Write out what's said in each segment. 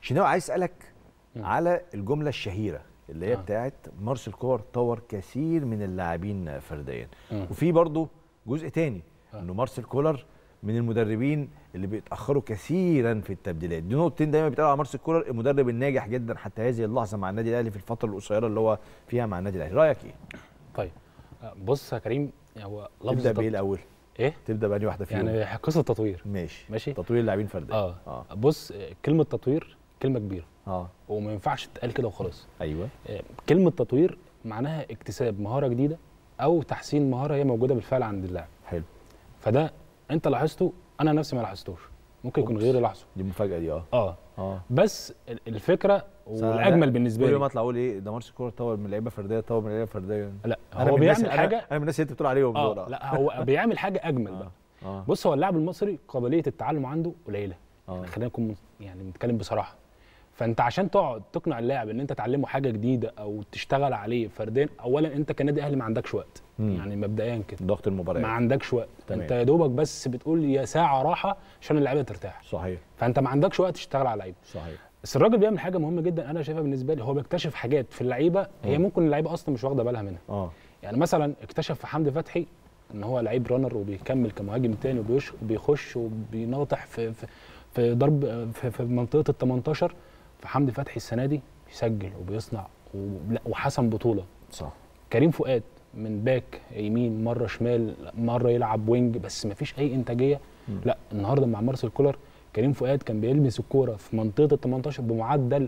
شناوي عايز اسالك مم. على الجمله الشهيره اللي هي آه. بتاعت مارسيل كولر طور كثير من اللاعبين فرديا مم. وفي برضه جزء تاني آه. انه مارسيل كولر من المدربين اللي بيتاخروا كثيرا في التبديلات دي نقطتين دايما بيتقالوا على مارسيل كولر المدرب الناجح جدا حتى هذه اللحظه مع النادي الاهلي في الفتره القصيره اللي هو فيها مع النادي الاهلي رايك ايه طيب آه، بص يا كريم هو لفظ تبدا تط- بايه الاول ايه تبدا بأنهي واحده فيهم يعني قصه تطوير ماشي ماشي. تطوير اللاعبين فرديا اه, اه بص آه، كلمه تطوير كلمه كبيره اه وما ينفعش تتقال كده وخلاص ايوه آه، كلمه تطوير معناها اكتساب مهاره جديده او تحسين مهاره هي موجوده بالفعل عند اللاعب حلو فده انت لاحظته انا نفسي ما لاحظتوش ممكن يكون أوبس. غيري لاحظه دي المفاجاه دي اه اه اه بس ال- الفكره والاجمل بالنسبه كل يوم لي اطلع اقول ايه ده مارسيل كولر طور من لعيبه فرديه طور من لعيبه فرديه لا أنا هو من الناس- بيعمل أنا- حاجه انا من الناس اللي انت بتقول عليهم دول اه لا هو بيعمل حاجه اجمل بقى اه بص هو اللاعب المصري قابليه التعلم عنده قليله اه خلينا نكون من- يعني نتكلم بصراحه فانت عشان تقعد تقنع اللاعب ان انت تعلمه حاجه جديده او تشتغل عليه فرديا اولا انت كنادي اهلي ما عندكش وقت مم. يعني مبدئيا كده ضغط المباريات ما عندكش وقت تمام. انت يا دوبك بس بتقول يا ساعه راحه عشان اللعيبه ترتاح صحيح فانت ما عندكش وقت تشتغل على اللعيبه صحيح بس الراجل بيعمل حاجه مهمه جدا انا شايفها بالنسبه لي هو بيكتشف حاجات في اللعيبه هي مم. ممكن اللعيبه اصلا مش واخده بالها منها اه يعني مثلا اكتشف في حمدي فتحي ان هو لعيب رانر وبيكمل كمهاجم تاني وبيش- وبيخش وبيناطح في في, في ضرب في, في منطقه ال 18 فحمدي فتحي السنه دي بيسجل وبيصنع ولا- وحسم بطوله صح كريم فؤاد من باك يمين مره شمال مره يلعب وينج بس مفيش اي انتاجيه مم. لا النهارده مع مارسيل كولر كريم فؤاد كان بيلمس الكوره في منطقه ال 18 بمعدل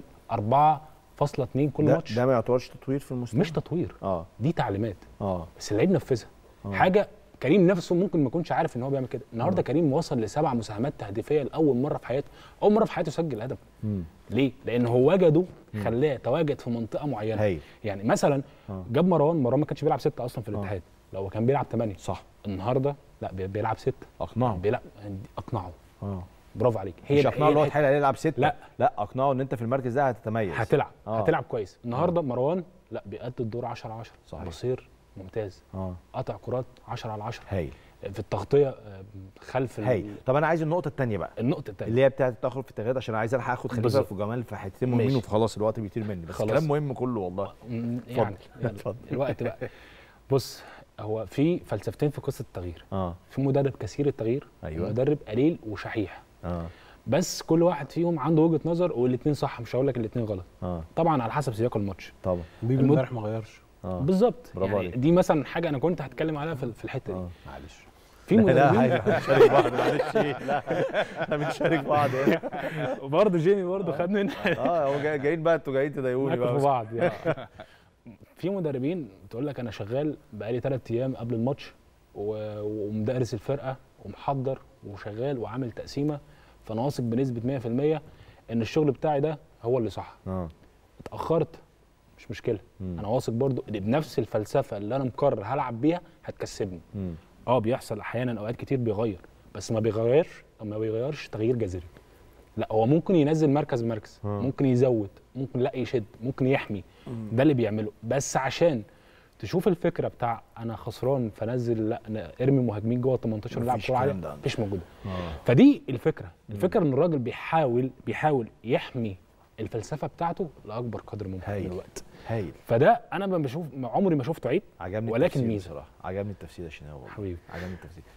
4.2 كل ده, ماتش ده ما يعتبرش تطوير في المستوى مش تطوير اه دي تعليمات اه بس اللعيب نفذها آه. حاجه كريم نفسه ممكن ما يكونش عارف ان هو بيعمل كده النهارده كريم وصل لسبع مساهمات تهديفيه لاول مره في حياته اول مره في حياته يسجل هدف مم. ليه لان هو وجده خلاه تواجد في منطقه معينه هايل يعني مثلا آه. جاب مروان مروان ما كانش بيلعب سته اصلا في آه. الاتحاد لو هو كان بيلعب ثمانيه صح النهارده لا بي- بيلعب سته اقنعه بيلعب اقنعه اه برافو عليك مش ده- اقنعه اللي هو الحتة- يتحايل عليه يلعب سته لا. لا اقنعه ان انت في المركز ده هتتميز هتلعب آه. هتلعب كويس النهارده مروان لا بيأدي الدور 10 على 10 صحيح. بصير ممتاز اه قطع كرات 10 على 10 هايل في التغطيه آه، خلف ال- هايل طب انا عايز النقطه الثانيه بقى النقطه الثانيه اللي هي بتاعه التاخر في التغييرات عشان عايز الحق اخد خليفه بالظبط. وجمال في حتتين مهمين ماشي. وخلاص الوقت بيطير مني بس خلاص. كلام مهم كله والله م- اتفضل. يعني, يعني اتفضل. الوقت بقى بص هو في فلسفتين في قصه التغيير اه في مدرب كثير التغيير أيوة. ومدرب قليل وشحيح اه بس كل واحد فيهم عنده وجهه نظر والاثنين صح مش هقول لك الاثنين غلط اه طبعا على حسب سياق الماتش طبعا بيجو المد- امبارح ما غيرش اه بالظبط برافو يعني عليك. دي مثلا حاجه انا كنت هتكلم عليها في في الحته دي اه معلش في لا مدربين عادي بنشارك بعض معلش إيه، لا احنا بنشارك بعض هنا برضه جيمي برضه خد مني اه هو جاي- جايين بقى انتوا جايين تضايقوني ناكل بقى في بعض يعني في مدربين بتقول لك انا شغال بقالي ثلاث ايام قبل الماتش و- ومدرس الفرقه ومحضر وشغال وعامل تقسيمه فانا واثق بنسبه 100% ان الشغل بتاعي ده هو اللي صح اه اتاخرت مش مشكله مم. انا واثق برضو ان بنفس الفلسفه اللي انا مقرر هلعب بيها هتكسبني مم. اه بيحصل احيانا اوقات كتير بيغير بس ما بيغيرش ما بيغيرش تغيير جذري لا هو ممكن ينزل مركز بمركز آه. ممكن يزود ممكن لا يشد ممكن يحمي ده اللي بيعمله بس عشان تشوف الفكره بتاع انا خسران فنزل لا أنا ارمي مهاجمين جوه ال 18 ونلعب مفيش كوره عاليه الكلام ده عندنا. مفيش موجوده اه فدي الفكره الفكره ان الراجل بيحاول بيحاول يحمي الفلسفه بتاعته لاكبر قدر ممكن هايل. من الوقت هايل فده انا ما بشوف عمري ما شفته عيب عجبني ولكن التفسير ميزة. بصراحه عجبني التفسير يا شناوي والله حبيبي عجبني التفسير